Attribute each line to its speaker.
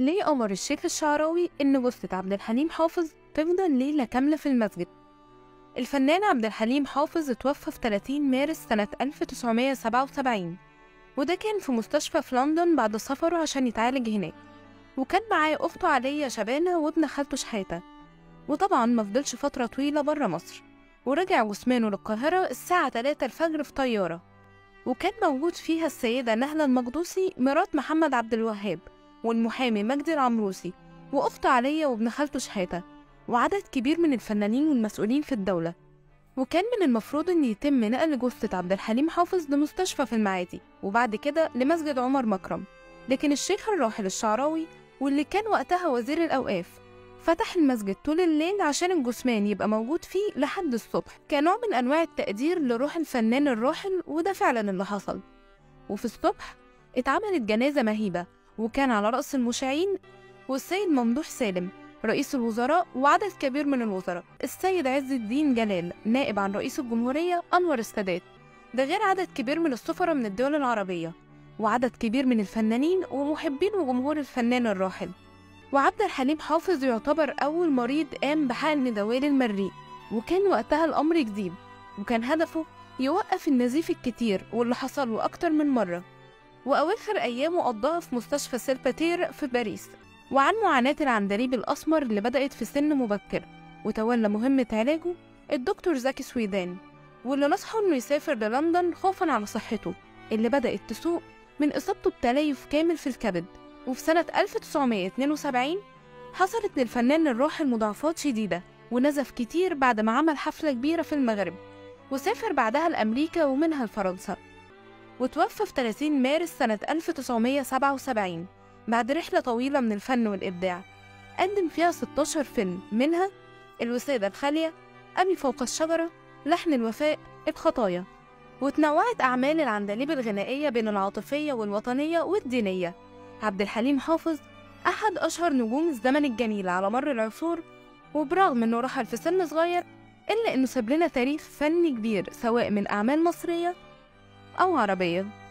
Speaker 1: ليه أمر الشيخ الشعراوي إن جثة عبد الحليم حافظ تفضل ليلة كاملة في المسجد الفنان عبد الحليم حافظ اتوفى في 30 مارس سنة 1977 وده كان في مستشفى في لندن بعد سفره عشان يتعالج هناك وكان معاه أخته عليا شبانة وابن خالته شحاتة وطبعا ما فضلش فترة طويلة برا مصر ورجع جثمانه للقاهرة الساعة 3 الفجر في طيارة وكان موجود فيها السيدة نهلة المقدوسي مرات محمد عبد الوهاب والمحامي مجدي العمروسي وأخته عليا وابن خالته شحاتة وعدد كبير من الفنانين والمسؤولين في الدولة وكان من المفروض إن يتم نقل جثة عبد الحليم حافظ لمستشفى في المعادي وبعد كده لمسجد عمر مكرم لكن الشيخ الراحل الشعراوي واللي كان وقتها وزير الأوقاف فتح المسجد طول الليل عشان الجثمان يبقى موجود فيه لحد الصبح كنوع من أنواع التقدير لروح الفنان الراحل وده فعلا اللي حصل وفي الصبح اتعملت جنازة مهيبة وكان على رأس المشاعين والسيد ممدوح سالم رئيس الوزراء وعدد كبير من الوزراء السيد عز الدين جلال نائب عن رئيس الجمهورية أنور السادات ده غير عدد كبير من السفراء من الدول العربية وعدد كبير من الفنانين ومحبين وجمهور الفنان الراحل وعبد الحليم حافظ يعتبر أول مريض قام بحقن دوال المريء وكان وقتها الأمر جديد وكان هدفه يوقف النزيف الكتير واللي حصل له أكتر من مرة وأواخر أيامه قضاها في مستشفى سيلباتير في باريس وعن معاناة العندليب الأسمر اللي بدأت في سن مبكر وتولى مهمة علاجه الدكتور زكي سويدان واللي نصحه إنه يسافر للندن خوفا على صحته اللي بدأت تسوء من إصابته بتليف كامل في الكبد وفي سنة 1972 حصلت للفنان الراحل مضاعفات شديدة ونزف كتير بعد ما عمل حفلة كبيرة في المغرب وسافر بعدها لأمريكا ومنها لفرنسا وتوفى في 30 مارس سنة 1977 بعد رحلة طويلة من الفن والإبداع قدم فيها 16 فيلم منها الوسادة الخالية أبي فوق الشجرة لحن الوفاء الخطايا وتنوعت أعمال العندليب الغنائية بين العاطفية والوطنية والدينية عبد الحليم حافظ أحد أشهر نجوم الزمن الجميل على مر العصور وبرغم إنه رحل في سن صغير إلا إنه ساب لنا تاريخ فني كبير سواء من أعمال مصرية أو عربية